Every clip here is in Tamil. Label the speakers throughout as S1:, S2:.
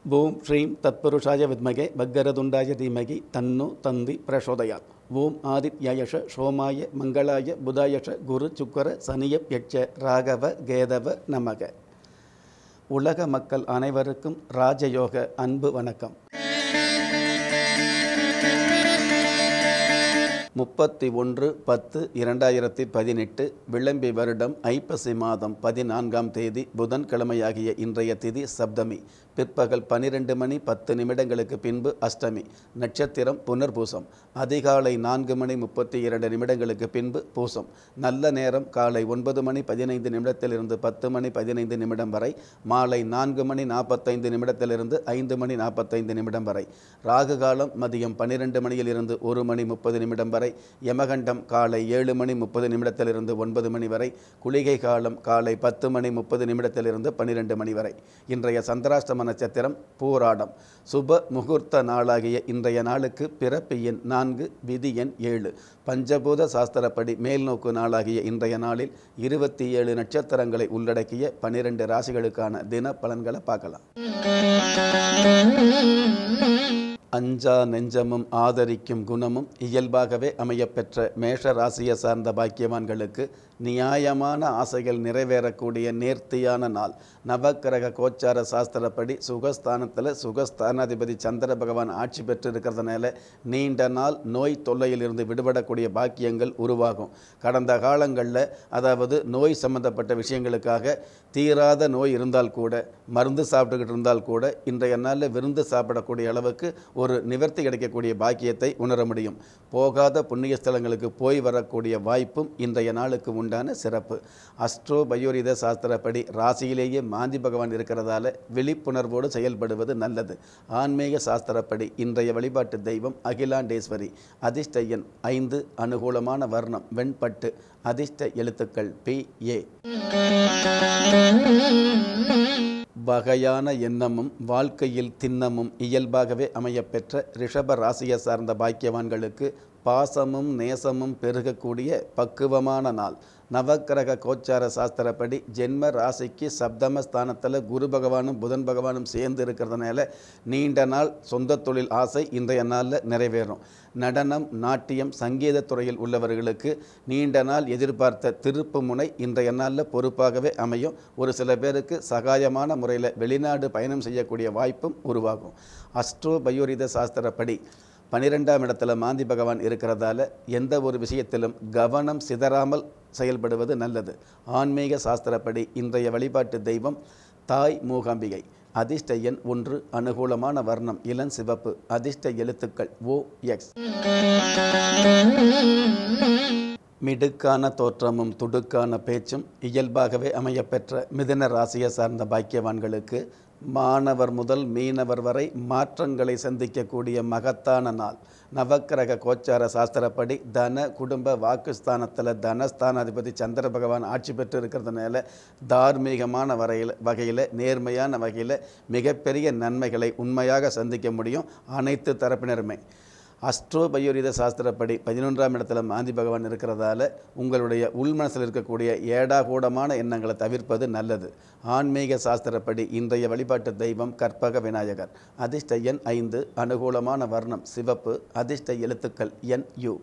S1: ஓம் ஸ்ரீம் தத்புருஷாய வித்மகே பக்கரதுண்டாய தீமகி தன்னு தந்தி பிரசோதயாத் ஓம் ஆதித்யயஷ சோமாய மங்களாய புதாயஷ குரு சுக்கர சனிய யட்ச ராகவ கேதவ நமக உலக மக்கள் அனைவருக்கும் ராஜயோக அன்பு வணக்கம் முப்பத்தி ஒன்று பத்து இரண்டாயிரத்தி பதினெட்டு விளம்பி வருடம் ஐப்பசி மாதம் பதினான்காம் தேதி புதன்கிழமையாகிய இன்றைய திதி சப்தமி பிற்பகல் பனிரெண்டு மணி பத்து நிமிடங்களுக்கு பின்பு அஷ்டமி நட்சத்திரம் புனர்பூசம் அதிகாலை நான்கு மணி முப்பத்தி இரண்டு நிமிடங்களுக்கு பின்பு பூசம் நல்ல நேரம் காலை ஒன்பது மணி பதினைந்து நிமிடத்திலிருந்து பத்து மணி பதினைந்து நிமிடம் வரை மாலை நான்கு மணி நாற்பத்தைந்து நிமிடத்திலிருந்து ஐந்து மணி நாற்பத்தைந்து நிமிடம் வரை ராகு காலம் மதியம் பன்னிரெண்டு மணியிலிருந்து ஒரு மணி முப்பது நிமிடம் வரை யமகண்டம் காலை ஏழு மணி முப்பது நிமிடத்திலிருந்து ஒன்பது மணி வரை குளிகை காலம் காலை பத்து மணி முப்பது நிமிடத்திலிருந்து பன்னிரெண்டு மணி வரை இன்றைய சந்திராஷ்டம நட்சத்திரம் பூராடம் சுப முகூர்த்த நாளாகிய இன்றைய நாளுக்கு பிறப்பு எண் நான்கு விதி எண் ஏழு பஞ்சபூத சாஸ்திரப்படி மேல்நோக்கு நாளாகிய இன்றைய நாளில் இருபத்தி ஏழு நட்சத்திரங்களை உள்ளடக்கிய பனிரெண்டு ராசிகளுக்கான தின பலன்களை பார்க்கலாம் அஞ்சா நெஞ்சமும் ஆதரிக்கும் குணமும் இயல்பாகவே அமையப்பெற்ற மேஷ ராசியை சார்ந்த பாக்கியவான்களுக்கு நியாயமான ஆசைகள் நிறைவேறக்கூடிய நேர்த்தியான நாள் நவக்கிரக கோச்சார சாஸ்திரப்படி சுகஸ்தானத்தில் சுகஸ்தானாதிபதி சந்திர பகவான் ஆட்சி பெற்று இருக்கிறதுனால நீண்ட நாள் நோய் தொல்லையிலிருந்து விடுபடக்கூடிய பாக்கியங்கள் உருவாகும் கடந்த காலங்களில் அதாவது நோய் சம்பந்தப்பட்ட விஷயங்களுக்காக தீராத நோய் இருந்தால் கூட மருந்து சாப்பிட்டுக்கிட்டு இருந்தால் கூட இன்றைய நாளில் விருந்து சாப்பிடக்கூடிய அளவுக்கு ஒரு நிவர்த்தி கிடைக்கக்கூடிய பாக்கியத்தை உணர முடியும் போகாத புண்ணிய ஸ்தலங்களுக்கு போய் வரக்கூடிய வாய்ப்பும் இன்றைய நாளுக்கு உண்டான சிறப்பு அஸ்ட்ரோ பயோரித சாஸ்திரப்படி ராசியிலேயே மாந்தி பகவான் இருக்கிறதால விழிப்புணர்வோடு செயல்படுவது நல்லது ஆன்மீக சாஸ்திரப்படி இன்றைய வழிபாட்டு தெய்வம் அகிலாண்டேஸ்வரி அதிர்ஷ்ட எண் ஐந்து அனுகூலமான வர்ணம் வெண்பட்டு அதிர்ஷ்ட எழுத்துக்கள் பி ஏ வகையான எண்ணமும் வாழ்க்கையில் திண்ணமும் இயல்பாகவே அமையப்பெற்ற ரிஷப ராசியை சார்ந்த பாக்கியவான்களுக்கு பாசமும் நேசமும் பெருகக்கூடிய பக்குவமான நாள் நவக்கிரக கோச்சார சாஸ்திரப்படி ஜென்ம ராசிக்கு சப்தம ஸ்தானத்தில் குரு பகவானும் புதன் பகவானும் சேர்ந்து இருக்கிறதுனால நீண்ட நாள் சொந்த தொழில் ஆசை இன்றைய நாளில் நிறைவேறும் நடனம் நாட்டியம் சங்கீத துறையில் உள்ளவர்களுக்கு நீண்ட நாள் எதிர்பார்த்த திருப்பு முனை இன்றைய நாளில் பொறுப்பாகவே அமையும் ஒரு சில பேருக்கு சகாயமான முறையில் வெளிநாடு பயணம் செய்யக்கூடிய வாய்ப்பும் உருவாகும் அஸ்ட்ரோ பயோரித சாஸ்திரப்படி பனிரெண்டாம் இடத்துல மாந்தி பகவான் இருக்கிறதால எந்த ஒரு விஷயத்திலும் கவனம் சிதறாமல் செயல்படுவது நல்லது ஆன்மீக சாஸ்திரப்படி இன்றைய வழிபாட்டு தெய்வம் தாய் மூகாம்பிகை அதிர்ஷ்ட எண் ஒன்று அனுகூலமான வர்ணம் இளம் சிவப்பு அதிர்ஷ்ட எழுத்துக்கள் ஓ எக்ஸ் மிடுக்கான தோற்றமும் துடுக்கான பேச்சும் இயல்பாகவே அமையப்பெற்ற மிதுன ராசியை சார்ந்த பாக்கியவான்களுக்கு மாணவர் முதல் மீனவர் வரை மாற்றங்களை சந்திக்கக்கூடிய மகத்தான நாள் நவக்கிரக கோச்சார சாஸ்திரப்படி தன குடும்ப வாக்குஸ்தானத்தில் தனஸ்தானாதிபதி சந்திர பகவான் ஆட்சி பெற்று இருக்கிறதுனால தார்மீகமான வரையில் வகையில் நேர்மையான வகையில் மிகப்பெரிய நன்மைகளை உண்மையாக சந்திக்க முடியும் அனைத்து தரப்பினருமே அஸ்ட்ரோ பயோரித சாஸ்திரப்படி பதினொன்றாம் இடத்துல மாந்தி பகவான் இருக்கிறதால உங்களுடைய உள்மனசில் இருக்கக்கூடிய ஏடாகூடமான எண்ணங்களை தவிர்ப்பது நல்லது ஆன்மீக சாஸ்திரப்படி இன்றைய வழிபாட்டு தெய்வம் கற்பக விநாயகர் அதிர்ஷ்ட எண் ஐந்து அனுகூலமான வர்ணம் சிவப்பு அதிர்ஷ்ட எழுத்துக்கள் என் யு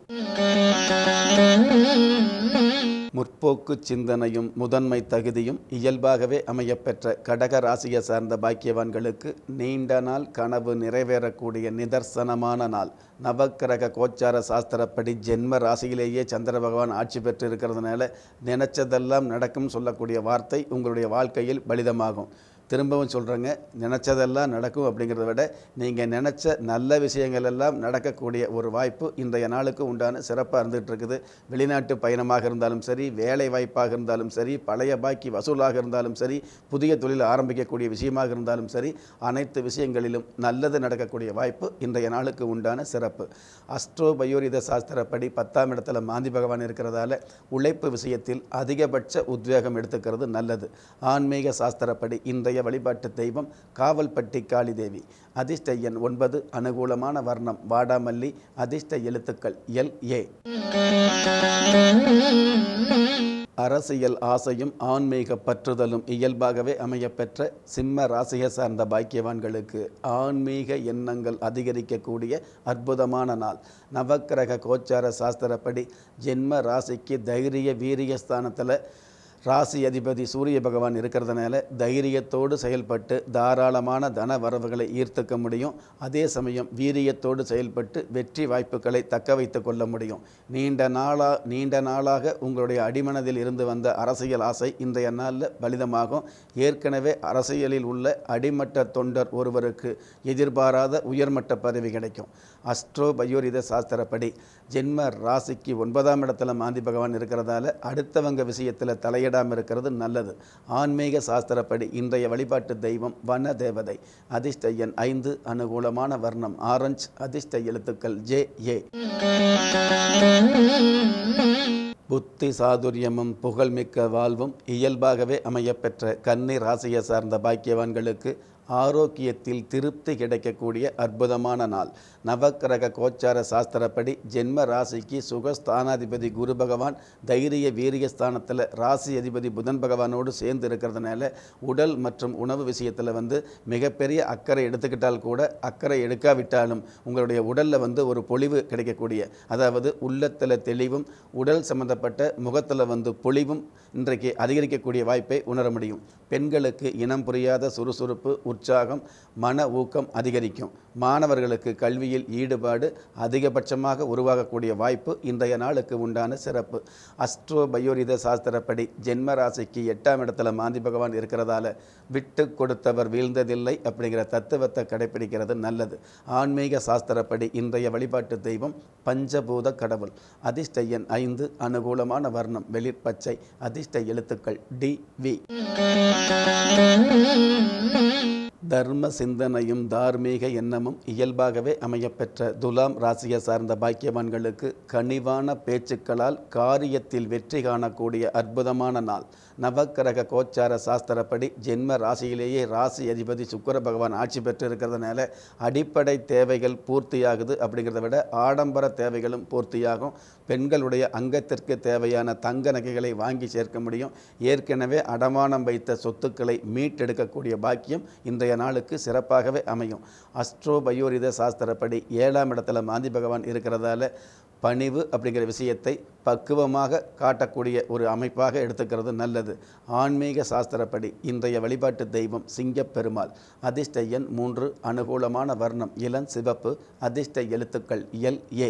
S1: முற்போக்கு சிந்தனையும் முதன்மை தகுதியும் இயல்பாகவே அமையப்பெற்ற கடக ராசியை சார்ந்த பாக்கியவான்களுக்கு நீண்ட நாள் கனவு நிறைவேறக்கூடிய நிதர்சனமான நாள் நவக்கிரக கோச்சார சாஸ்திரப்படி ஜென்ம ராசியிலேயே சந்திர பகவான் ஆட்சி பெற்று இருக்கிறதுனால நினைச்சதெல்லாம் நடக்கும் சொல்லக்கூடிய வார்த்தை உங்களுடைய வாழ்க்கையில் பலிதமாகும் திரும்பவும் சொல்கிறேங்க நினச்சதெல்லாம் நடக்கும் அப்படிங்கிறத விட நீங்கள் நினச்ச நல்ல விஷயங்கள் எல்லாம் நடக்கக்கூடிய ஒரு வாய்ப்பு இன்றைய நாளுக்கு உண்டான சிறப்பாக இருந்துகிட்டு இருக்குது வெளிநாட்டு பயணமாக இருந்தாலும் சரி வேலை வாய்ப்பாக இருந்தாலும் சரி பழைய பாக்கி வசூலாக இருந்தாலும் சரி புதிய தொழில் ஆரம்பிக்கக்கூடிய விஷயமாக இருந்தாலும் சரி அனைத்து விஷயங்களிலும் நல்லது நடக்கக்கூடிய வாய்ப்பு இன்றைய நாளுக்கு உண்டான சிறப்பு அஸ்ட்ரோ பயோரித சாஸ்திரப்படி பத்தாம் இடத்துல மாந்தி பகவான் இருக்கிறதால உழைப்பு விஷயத்தில் அதிகபட்ச உத்வேகம் எடுத்துக்கிறது நல்லது ஆன்மீக சாஸ்திரப்படி இன்றைய வழிபாட்டு தெய்வம் காவல்பட்டி காளி தேவி அதிர்ஷ்ட எண் ஒன்பது அனுகூலமான வர்ணம் வாடாமல்லி அதிர்ஷ்ட எழுத்துக்கள் எல் ஏ அரசியல் ஆசையும் ஆன்மீக பற்றுதலும் இயல்பாகவே அமையப்பெற்ற சிம்ம ராசியை சார்ந்த பாக்கியவான்களுக்கு ஆன்மீக எண்ணங்கள் அதிகரிக்கக்கூடிய அற்புதமான நாள் நவக்கிரக கோச்சார சாஸ்திரப்படி ஜென்ம ராசிக்கு தைரிய வீரிய ஸ்தானத்தில் ராசி அதிபதி சூரிய பகவான் இருக்கிறதுனால தைரியத்தோடு செயல்பட்டு தாராளமான தன வரவுகளை ஈர்த்துக்க முடியும் அதே சமயம் வீரியத்தோடு செயல்பட்டு வெற்றி வாய்ப்புகளை தக்க வைத்து கொள்ள முடியும் நீண்ட நாளா நீண்ட நாளாக உங்களுடைய அடிமனதில் இருந்து வந்த அரசியல் ஆசை இன்றைய நாளில் பலிதமாகும் ஏற்கனவே அரசியலில் உள்ள அடிமட்ட தொண்டர் ஒருவருக்கு எதிர்பாராத உயர்மட்ட பதவி கிடைக்கும் அஸ்ட்ரோ பயோரித சாஸ்திரப்படி ஜென்ம ராசிக்கு ஒன்பதாம் இடத்துல மாந்தி பகவான் இருக்கிறதால அடுத்தவங்க விஷயத்தில் தலையிடாமல் இருக்கிறது நல்லது ஆன்மீக சாஸ்திரப்படி இன்றைய வழிபாட்டு தெய்வம் வன தேவதை அதிர்ஷ்ட எண் ஐந்து அனுகூலமான வர்ணம் ஆரஞ்சு அதிர்ஷ்ட எழுத்துக்கள் ஜே ஏ புத்தி சாதுரியமும் புகழ்மிக்க வாழ்வும் இயல்பாகவே அமையப்பெற்ற கன்னி ராசியை சார்ந்த பாக்கியவான்களுக்கு ஆரோக்கியத்தில் திருப்தி கிடைக்கக்கூடிய அற்புதமான நாள் நவக்கிரக கோச்சார சாஸ்திரப்படி ஜென்ம ராசிக்கு சுகஸ்தானாதிபதி குரு பகவான் தைரிய வீரிய ஸ்தானத்தில் ராசி அதிபதி புதன் பகவானோடு சேர்ந்து இருக்கிறதுனால உடல் மற்றும் உணவு விஷயத்தில் வந்து மிகப்பெரிய அக்கறை எடுத்துக்கிட்டால் கூட அக்கறை எடுக்காவிட்டாலும் உங்களுடைய உடலில் வந்து ஒரு பொலிவு கிடைக்கக்கூடிய அதாவது உள்ளத்தில் தெளிவும் உடல் சம்பந்தப்பட்ட முகத்தில் வந்து பொலிவும் இன்றைக்கு அதிகரிக்கக்கூடிய வாய்ப்பை உணர முடியும் பெண்களுக்கு இனம் புரியாத சுறுசுறுப்பு உற்சாகம் மன ஊக்கம் அதிகரிக்கும் மாணவர்களுக்கு கல்வியில் ஈடுபாடு அதிகபட்சமாக உருவாகக்கூடிய வாய்ப்பு இன்றைய நாளுக்கு உண்டான சிறப்பு அஸ்ட்ரோ பயோரித சாஸ்திரப்படி ஜென்ம ராசிக்கு எட்டாம் இடத்துல மாந்தி பகவான் இருக்கிறதால விட்டு கொடுத்தவர் வீழ்ந்ததில்லை அப்படிங்கிற தத்துவத்தை கடைபிடிக்கிறது நல்லது ஆன்மீக சாஸ்திரப்படி இன்றைய வழிபாட்டு தெய்வம் பஞ்சபூத கடவுள் அதிர்ஷ்ட எண் ஐந்து அனுகூலமான வர்ணம் வெளிர்பச்சை அதிர்ஷ்ட எழுத்துக்கள் டி வி தர்ம சிந்தனையும் தார்மீக எண்ணமும் இயல்பாகவே அமையப்பெற்ற துலாம் ராசியை சார்ந்த பாக்கியவான்களுக்கு கனிவான பேச்சுக்களால் காரியத்தில் வெற்றி காணக்கூடிய அற்புதமான நாள் நவக்கிரக கோச்சார சாஸ்திரப்படி ஜென்ம ராசியிலேயே ராசி அதிபதி சுக்கர பகவான் ஆட்சி பெற்று இருக்கிறதுனால அடிப்படை தேவைகள் பூர்த்தியாகுது அப்படிங்கிறத விட ஆடம்பர தேவைகளும் பூர்த்தியாகும் பெண்களுடைய அங்கத்திற்கு தேவையான தங்க நகைகளை வாங்கி சேர்க்க முடியும் ஏற்கனவே அடமானம் வைத்த சொத்துக்களை மீட்டெடுக்கக்கூடிய பாக்கியம் இன்றைய நாளுக்கு சிறப்பாகவே அமையும் அஸ்ட்ரோ பயோரித சாஸ்திரப்படி ஏழாம் இடத்துல மாந்தி பகவான் இருக்கிறதால பணிவு அப்படிங்கிற விஷயத்தை பக்குவமாக காட்டக்கூடிய ஒரு அமைப்பாக எடுத்துக்கிறது நல்லது ஆன்மீக சாஸ்திரப்படி இன்றைய வழிபாட்டு தெய்வம் சிங்கப் பெருமாள் அதிர்ஷ்ட எண் மூன்று அனுகூலமான வர்ணம் இளம் சிவப்பு அதிர்ஷ்ட எழுத்துக்கள் எல் ஏ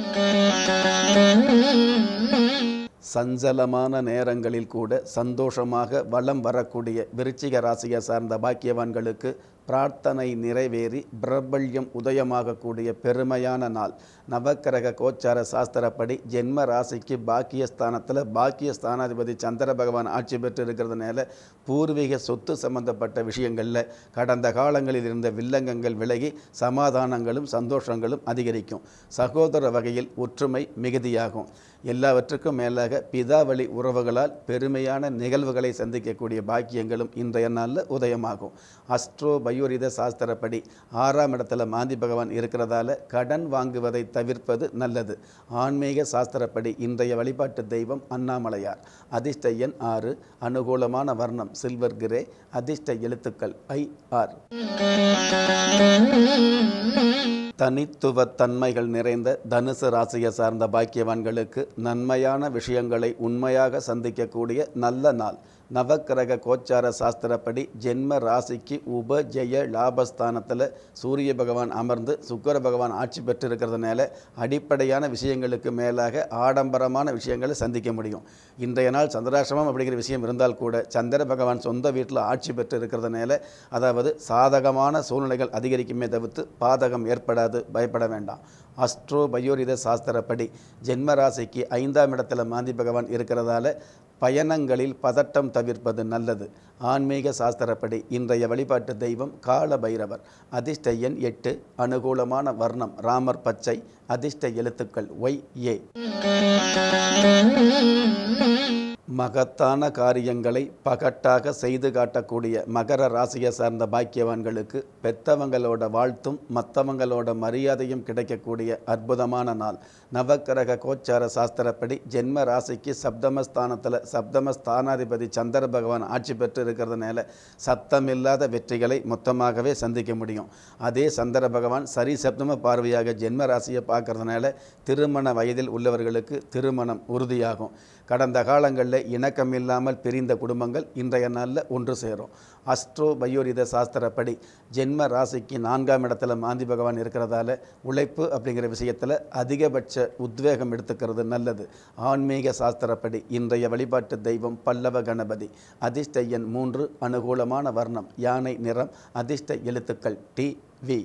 S1: சஞ்சலமான நேரங்களில் கூட சந்தோஷமாக வலம் வரக்கூடிய விருச்சிக ராசியை சார்ந்த பாக்கியவான்களுக்கு பிரார்த்தனை நிறைவேறி பிரபல்யம் உதயமாகக்கூடிய பெருமையான நாள் நவக்கிரக கோச்சார சாஸ்திரப்படி ஜென்ம ராசிக்கு பாக்கியஸ்தானத்தில் பாக்கியஸ்தானாதிபதி சந்திர பகவான் ஆட்சி பெற்று இருக்கிறதுனால பூர்வீக சொத்து சம்பந்தப்பட்ட விஷயங்களில் கடந்த காலங்களில் இருந்த வில்லங்கங்கள் விலகி சமாதானங்களும் சந்தோஷங்களும் அதிகரிக்கும் சகோதர வகையில் ஒற்றுமை மிகுதியாகும் எல்லாவற்றுக்கும் மேலாக பிதாவளி உறவுகளால் பெருமையான நிகழ்வுகளை சந்திக்கக்கூடிய பாக்கியங்களும் இன்றைய நாளில் உதயமாகும் அஸ்ட்ரோ பயோரித சாஸ்திரப்படி ஆறாம் இடத்துல மாந்தி பகவான் இருக்கிறதால கடன் வாங்குவதை தவிர்ப்பது நல்லது ஆன்மீக சாஸ்திரப்படி இன்றைய வழிபாட்டு தெய்வம் அண்ணாமலையார் அதிர்ஷ்ட எண் ஆறு அனுகூலமான வர்ணம் சில்வர் கிரே அதிர்ஷ்ட எழுத்துக்கள் ஐ ஆர் தனித்துவ தன்மைகள் நிறைந்த தனுசு ராசியை சார்ந்த பாக்கியவான்களுக்கு நன்மையான விஷயங்களை உண்மையாக சந்திக்கக்கூடிய நல்ல நாள் நவக்கிரக கோச்சார சாஸ்திரப்படி ஜென்ம ராசிக்கு உப ஜெய லாபஸ்தானத்தில் சூரிய பகவான் அமர்ந்து சுக்கர பகவான் ஆட்சி பெற்றிருக்கிறதுனால அடிப்படையான விஷயங்களுக்கு மேலாக ஆடம்பரமான விஷயங்களை சந்திக்க முடியும் இன்றைய நாள் சந்திராசிரமம் அப்படிங்கிற விஷயம் இருந்தால் கூட சந்திர பகவான் சொந்த வீட்டில் ஆட்சி பெற்று இருக்கிறதுனால அதாவது சாதகமான சூழ்நிலைகள் அதிகரிக்குமே தவிர்த்து பாதகம் ஏற்படாது பயப்பட வேண்டாம் அஸ்ட்ரோ பயோரித சாஸ்திரப்படி ஜென்ம ராசிக்கு ஐந்தாம் இடத்துல மாந்தி பகவான் இருக்கிறதால பயணங்களில் பதட்டம் தவிர்ப்பது நல்லது ஆன்மீக சாஸ்திரப்படி இன்றைய வழிபாட்டு தெய்வம் கால பைரவர் அதிர்ஷ்ட எண் எட்டு அனுகூலமான வர்ணம் ராமர் பச்சை அதிர்ஷ்ட எழுத்துக்கள் ஒய் ஏ மகத்தான காரியங்களை பகட்டாக செய்து காட்டக்கூடிய மகர ராசியை சார்ந்த பாக்கியவான்களுக்கு பெத்தவங்களோட வாழ்த்தும் மற்றவங்களோட மரியாதையும் கிடைக்கக்கூடிய அற்புதமான நாள் நவக்கிரக கோச்சார சாஸ்திரப்படி ஜென்ம ராசிக்கு சப்தமஸ்தானத்தில் சப்தமஸ்தானாதிபதி சந்திர பகவான் ஆட்சி பெற்று இருக்கிறதுனால சத்தமில்லாத வெற்றிகளை மொத்தமாகவே சந்திக்க முடியும் அதே சந்திர பகவான் சரி சப்தம பார்வையாக ஜென்ம ராசியை பார்க்கறதுனால திருமண வயதில் உள்ளவர்களுக்கு திருமணம் உறுதியாகும் கடந்த காலங்களில் இணக்கம் இல்லாமல் பிரிந்த குடும்பங்கள் இன்றைய நாளில் ஒன்று சேரும் அஸ்ட்ரோ பயோரித சாஸ்திரப்படி ஜென்ம ராசிக்கு நான்காம் இடத்துல மாந்தி பகவான் இருக்கிறதால உழைப்பு அப்படிங்கிற விஷயத்தில் அதிகபட்ச உத்வேகம் எடுத்துக்கிறது நல்லது ஆன்மீக சாஸ்திரப்படி இன்றைய வழிபாட்டு தெய்வம் பல்லவ கணபதி அதிர்ஷ்ட எண் மூன்று அனுகூலமான வர்ணம் யானை நிறம் அதிர்ஷ்ட எழுத்துக்கள் டி வி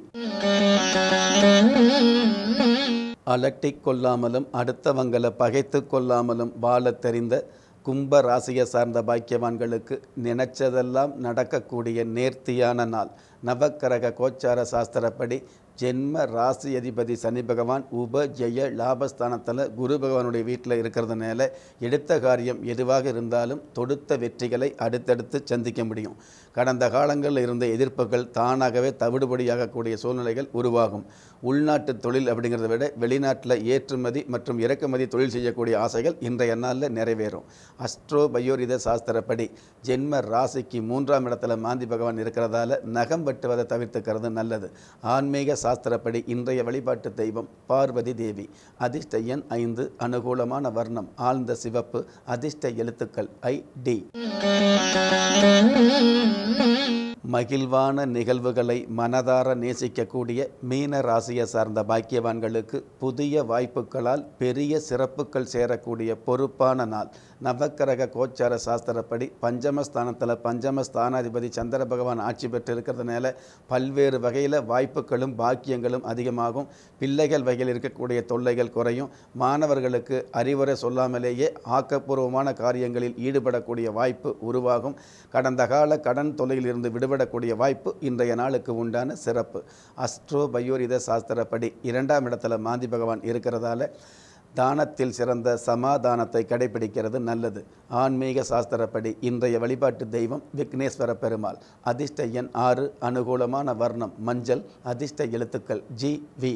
S1: அலட்டிக் கொள்ளாமலும் அடுத்தவங்களை பகைத்து கொள்ளாமலும் வாழத் தெரிந்த கும்ப ராசியை சார்ந்த பாக்கியவான்களுக்கு நினைச்சதெல்லாம் நடக்கக்கூடிய நேர்த்தியான நாள் நவக்கிரக கோச்சார சாஸ்திரப்படி ஜென்ம ராசி அதிபதி சனி பகவான் உப ஜெய லாபஸ்தானத்தில் குரு பகவானுடைய வீட்டில் இருக்கிறதுனால எடுத்த காரியம் எதுவாக இருந்தாலும் தொடுத்த வெற்றிகளை அடுத்தடுத்து சந்திக்க முடியும் கடந்த காலங்களில் இருந்த எதிர்ப்புகள் தானாகவே தவிடுபடியாகக்கூடிய சூழ்நிலைகள் உருவாகும் உள்நாட்டு தொழில் அப்படிங்கிறத விட வெளிநாட்டில் ஏற்றுமதி மற்றும் இறக்குமதி தொழில் செய்யக்கூடிய ஆசைகள் இன்றைய நாளில் நிறைவேறும் அஸ்ட்ரோ பயோரித சாஸ்திரப்படி ஜென்ம ராசிக்கு மூன்றாம் இடத்துல மாந்தி பகவான் இருக்கிறதால நகம் வெட்டுவதை தவிர்த்துக்கிறது நல்லது ஆன்மீக சாஸ்திரப்படி இன்றைய வழிபாட்டு தெய்வம் பார்வதி தேவி அதிர்ஷ்ட எண் ஐந்து அனுகூலமான வர்ணம் ஆழ்ந்த சிவப்பு அதிர்ஷ்ட எழுத்துக்கள் ஐ டி மகிழ்வான நிகழ்வுகளை மனதார நேசிக்கக்கூடிய மீன ராசியை சார்ந்த பாக்கியவான்களுக்கு புதிய வாய்ப்புகளால் பெரிய சிறப்புகள் சேரக்கூடிய பொறுப்பான நாள் நவக்கிரக கோச்சார சாஸ்திரப்படி பஞ்சமஸ்தானத்தில் பஞ்சமஸ்தானாதிபதி சந்திர பகவான் ஆட்சி பெற்று இருக்கிறதுனால பல்வேறு வகையில் வாய்ப்புகளும் பாக்கியங்களும் அதிகமாகும் பிள்ளைகள் வகையில் இருக்கக்கூடிய தொல்லைகள் குறையும் மாணவர்களுக்கு அறிவுரை சொல்லாமலேயே ஆக்கப்பூர்வமான காரியங்களில் ஈடுபடக்கூடிய வாய்ப்பு உருவாகும் கடந்த கால கடன் தொல்லையில் இருந்து விடுபடக்கூடிய வாய்ப்பு இன்றைய நாளுக்கு உண்டான சிறப்பு அஸ்ட்ரோ பயோரித சாஸ்திரப்படி இரண்டாம் இடத்துல மாந்தி பகவான் இருக்கிறதால தானத்தில் சிறந்த சமாதானத்தை கடைபிடிக்கிறது நல்லது ஆன்மீக சாஸ்திரப்படி இன்றைய வழிபாட்டு தெய்வம் விக்னேஸ்வர பெருமாள் அதிர்ஷ்ட எண் ஆறு அனுகூலமான வர்ணம் மஞ்சள் அதிர்ஷ்ட எழுத்துக்கள் ஜி வி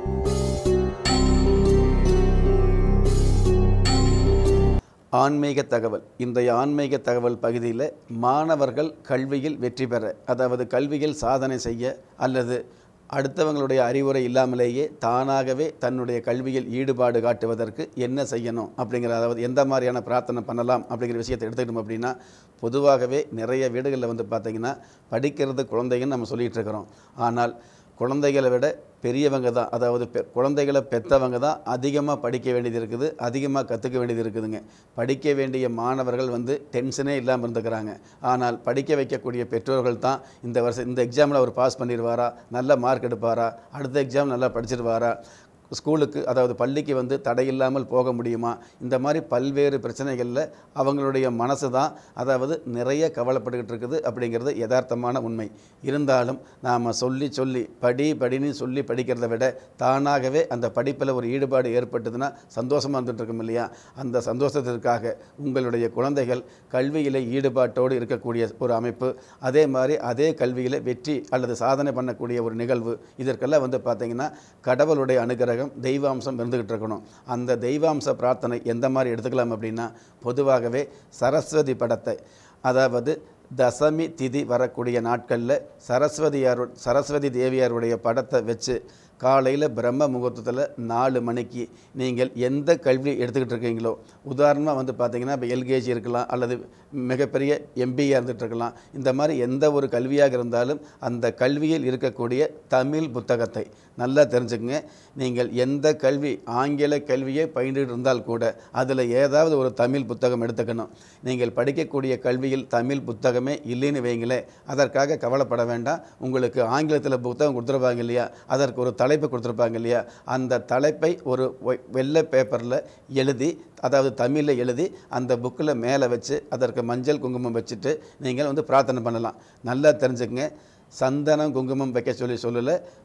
S1: ஆன்மீக தகவல் இன்றைய ஆன்மீக தகவல் பகுதியில் மாணவர்கள் கல்வியில் வெற்றி பெற அதாவது கல்வியில் சாதனை செய்ய அல்லது அடுத்தவங்களுடைய அறிவுரை இல்லாமலேயே தானாகவே தன்னுடைய கல்வியில் ஈடுபாடு காட்டுவதற்கு என்ன செய்யணும் அப்படிங்கிற அதாவது எந்த மாதிரியான பிரார்த்தனை பண்ணலாம் அப்படிங்கிற விஷயத்தை எடுத்துக்கிட்டோம் அப்படின்னா பொதுவாகவே நிறைய வீடுகளில் வந்து பார்த்திங்கன்னா படிக்கிறது குழந்தைங்கன்னு நம்ம சொல்லிகிட்டு இருக்கிறோம் ஆனால் குழந்தைகளை விட பெரியவங்க தான் அதாவது பெ குழந்தைகளை பெற்றவங்க தான் அதிகமாக படிக்க வேண்டியது இருக்குது அதிகமாக கற்றுக்க வேண்டியது இருக்குதுங்க படிக்க வேண்டிய மாணவர்கள் வந்து டென்ஷனே இல்லாமல் இருந்துக்கிறாங்க ஆனால் படிக்க வைக்கக்கூடிய பெற்றோர்கள் தான் இந்த வருஷம் இந்த எக்ஸாமில் அவர் பாஸ் பண்ணிடுவாரா நல்ல மார்க் எடுப்பாரா அடுத்த எக்ஸாம் நல்லா படிச்சிருவாரா ஸ்கூலுக்கு அதாவது பள்ளிக்கு வந்து தடையில்லாமல் போக முடியுமா இந்த மாதிரி பல்வேறு பிரச்சனைகளில் அவங்களுடைய மனசு தான் அதாவது நிறைய கவலைப்பட்டுக்கிட்டு இருக்குது அப்படிங்கிறது யதார்த்தமான உண்மை இருந்தாலும் நாம் சொல்லி சொல்லி படி படின்னு சொல்லி படிக்கிறத விட தானாகவே அந்த படிப்பில் ஒரு ஈடுபாடு ஏற்பட்டதுன்னா சந்தோஷமாக இருந்துட்டு இருக்கும் இல்லையா அந்த சந்தோஷத்திற்காக உங்களுடைய குழந்தைகள் கல்வியில் ஈடுபாட்டோடு இருக்கக்கூடிய ஒரு அமைப்பு அதே மாதிரி அதே கல்வியில் வெற்றி அல்லது சாதனை பண்ணக்கூடிய ஒரு நிகழ்வு இதற்கெல்லாம் வந்து பார்த்திங்கன்னா கடவுளுடைய அனுகிரகம் தெய்வாம்சம் இருந்துக்கிட்டு இருக்கணும் அந்த தெய்வாம்ச பிரார்த்தனை எந்த மாதிரி எடுத்துக்கலாம் அப்படின்னா பொதுவாகவே சரஸ்வதி படத்தை அதாவது தசமி திதி வரக்கூடிய நாட்களில் சரஸ்வதியார் சரஸ்வதி தேவியாருடைய படத்தை வச்சு காலையில் பிரம்ம முகூர்த்தத்தில் நாலு மணிக்கு நீங்கள் எந்த கல்வி எடுத்துக்கிட்டு இருக்கீங்களோ உதாரணமாக வந்து பார்த்தீங்கன்னா இப்போ எல்கேஜி இருக்கலாம் அல்லது மிகப்பெரிய எம்பியாக இருந்துகிட்டு இருக்கலாம் இந்த மாதிரி எந்த ஒரு கல்வியாக இருந்தாலும் அந்த கல்வியில் இருக்கக்கூடிய தமிழ் புத்தகத்தை நல்லா தெரிஞ்சுக்கங்க நீங்கள் எந்த கல்வி ஆங்கில கல்வியை பயின்றுட்டு இருந்தால் கூட அதில் ஏதாவது ஒரு தமிழ் புத்தகம் எடுத்துக்கணும் நீங்கள் படிக்கக்கூடிய கல்வியில் தமிழ் புத்தகமே இல்லைன்னு வைங்களேன் அதற்காக கவலைப்பட வேண்டாம் உங்களுக்கு ஆங்கிலத்தில் புத்தகம் கொடுத்துருப்பாங்க இல்லையா அதற்கு ஒரு தலைப்பு கொடுத்துருப்பாங்க இல்லையா அந்த தலைப்பை ஒரு ஒய்- வெள்ளை பேப்பரில் எழுதி அதாவது தமிழில் எழுதி அந்த புக்கில் மேலே வச்சு அதற்கு மஞ்சள் குங்குமம் வச்சுட்டு நீங்கள் வந்து பிரார்த்தனை பண்ணலாம் நல்லா தெரிஞ்சுக்கங்க சந்தனம் குங்குமம் வைக்க சொல்லி சொல்லலை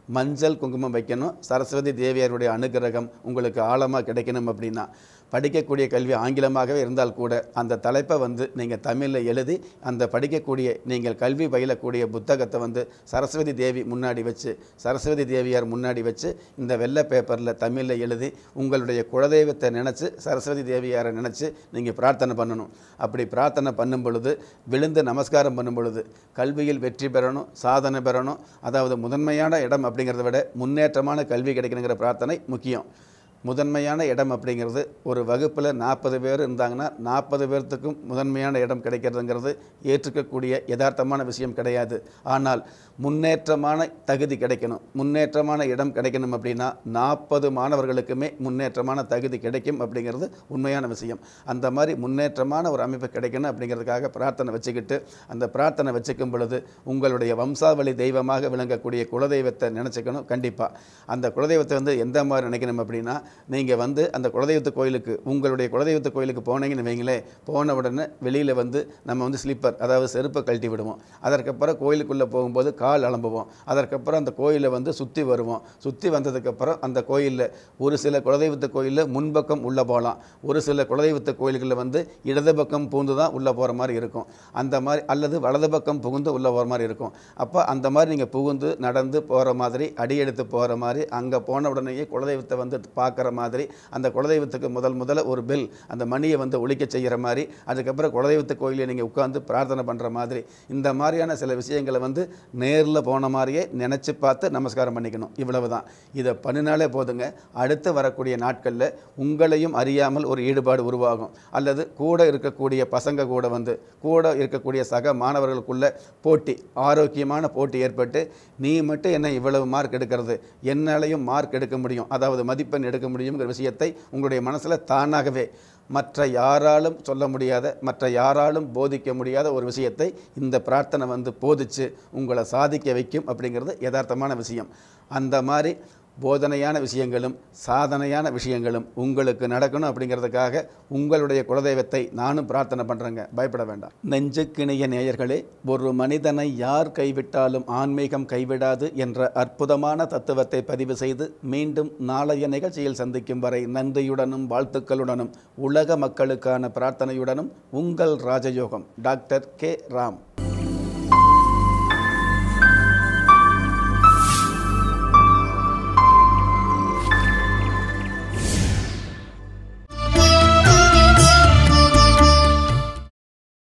S1: மஞ்சள் குங்குமம் வைக்கணும் சரஸ்வதி தேவியாருடைய அனுகிரகம் உங்களுக்கு ஆழமாக கிடைக்கணும் அப்படின்னா படிக்கக்கூடிய கல்வி ஆங்கிலமாகவே இருந்தால் கூட அந்த தலைப்பை வந்து நீங்கள் தமிழில் எழுதி அந்த படிக்கக்கூடிய நீங்கள் கல்வி பயிலக்கூடிய புத்தகத்தை வந்து சரஸ்வதி தேவி முன்னாடி வச்சு சரஸ்வதி தேவியார் முன்னாடி வச்சு இந்த வெள்ளை பேப்பரில் தமிழில் எழுதி உங்களுடைய குலதெய்வத்தை நினச்சி சரஸ்வதி தேவியாரை நினச்சி நீங்கள் பிரார்த்தனை பண்ணணும் அப்படி பிரார்த்தனை பண்ணும் பொழுது விழுந்து நமஸ்காரம் பண்ணும் பொழுது கல்வியில் வெற்றி பெறணும் சாதனை பெறணும் அதாவது முதன்மையான இடம் அப்படிங்கிறத விட முன்னேற்றமான கல்வி கிடைக்கணுங்கிற பிரார்த்தனை முக்கியம் முதன்மையான இடம் அப்படிங்கிறது ஒரு வகுப்பில் நாற்பது பேர் இருந்தாங்கன்னா நாற்பது பேர்த்துக்கும் முதன்மையான இடம் கிடைக்கிறதுங்கிறது ஏற்றுக்கக்கூடிய யதார்த்தமான விஷயம் கிடையாது ஆனால் முன்னேற்றமான தகுதி கிடைக்கணும் முன்னேற்றமான இடம் கிடைக்கணும் அப்படின்னா நாற்பது மாணவர்களுக்குமே முன்னேற்றமான தகுதி கிடைக்கும் அப்படிங்கிறது உண்மையான விஷயம் அந்த மாதிரி முன்னேற்றமான ஒரு அமைப்பு கிடைக்கணும் அப்படிங்கிறதுக்காக பிரார்த்தனை வச்சுக்கிட்டு அந்த பிரார்த்தனை வச்சுக்கும் பொழுது உங்களுடைய வம்சாவளி தெய்வமாக விளங்கக்கூடிய குலதெய்வத்தை நினச்சிக்கணும் கண்டிப்பாக அந்த குலதெய்வத்தை வந்து எந்த மாதிரி நினைக்கணும் அப்படின்னா நீங்கள் வந்து அந்த குலதெய்வத்து கோயிலுக்கு உங்களுடைய குலதெய்வத்து கோயிலுக்கு போனீங்கன்னு வைங்களேன் போன உடனே வெளியில் வந்து நம்ம வந்து ஸ்லிப்பர் அதாவது செருப்பை கழட்டி விடுவோம் அதற்கப்புறம் கோயிலுக்குள்ளே போகும்போது கால் அலம்புவோம் அதற்கப்புறம் அந்த கோயிலை வந்து சுற்றி வருவோம் சுற்றி வந்ததுக்கப்புறம் அந்த கோயிலில் ஒரு சில குலதெய்வத்து கோயிலில் முன்பக்கம் உள்ளே போகலாம் ஒரு சில குலதெய்வத்து கோயில்களில் வந்து இடது பக்கம் பூந்து தான் உள்ளே போகிற மாதிரி இருக்கும் அந்த மாதிரி அல்லது வலது பக்கம் புகுந்து உள்ளே போகிற மாதிரி இருக்கும் அப்போ அந்த மாதிரி நீங்கள் புகுந்து நடந்து போகிற மாதிரி அடியெடுத்து போகிற மாதிரி அங்கே போன உடனேயே குலதெய்வத்தை வந்து பார்க்குற மாதிரி அந்த குலதெய்வத்துக்கு முதல் முதல்ல ஒரு பெல் அந்த மணியை வந்து ஒழிக்க செய்கிற மாதிரி அதுக்கப்புறம் குலதெய்வத்து கோயிலில் நீங்கள் உட்காந்து பிரார்த்தனை பண்ணுற மாதிரி இந்த மாதிரியான சில விஷயங்களை வந்து நேரில் போன மாதிரியே நினச்சி பார்த்து நமஸ்காரம் பண்ணிக்கணும் இவ்வளவு தான் இதை பண்ணினாலே போதுங்க அடுத்து வரக்கூடிய நாட்களில் உங்களையும் அறியாமல் ஒரு ஈடுபாடு உருவாகும் அல்லது கூட இருக்கக்கூடிய பசங்க கூட வந்து கூட இருக்கக்கூடிய சக மாணவர்களுக்குள்ள போட்டி ஆரோக்கியமான போட்டி ஏற்பட்டு நீ மட்டும் என்ன இவ்வளவு மார்க் எடுக்கிறது என்னாலையும் மார்க் எடுக்க முடியும் அதாவது மதிப்பெண் எடுக்க முடியுங்கிற விஷயத்தை உங்களுடைய மனசில் தானாகவே மற்ற யாராலும் சொல்ல முடியாத மற்ற யாராலும் போதிக்க முடியாத ஒரு விஷயத்தை இந்த பிரார்த்தனை வந்து போதிச்சு உங்களை சாதிக்க வைக்கும் அப்படிங்கிறது யதார்த்தமான விஷயம் அந்த மாதிரி போதனையான விஷயங்களும் சாதனையான விஷயங்களும் உங்களுக்கு நடக்கணும் அப்படிங்கிறதுக்காக உங்களுடைய குலதெய்வத்தை நானும் பிரார்த்தனை பண்ணுறேங்க பயப்பட வேண்டாம் நெஞ்சுக்கிணைய நேயர்களே ஒரு மனிதனை யார் கைவிட்டாலும் ஆன்மீகம் கைவிடாது என்ற அற்புதமான தத்துவத்தை பதிவு செய்து மீண்டும் நாளைய நிகழ்ச்சியில் சந்திக்கும் வரை நன்றியுடனும் வாழ்த்துக்களுடனும் உலக மக்களுக்கான பிரார்த்தனையுடனும் உங்கள் ராஜயோகம் டாக்டர் கே ராம்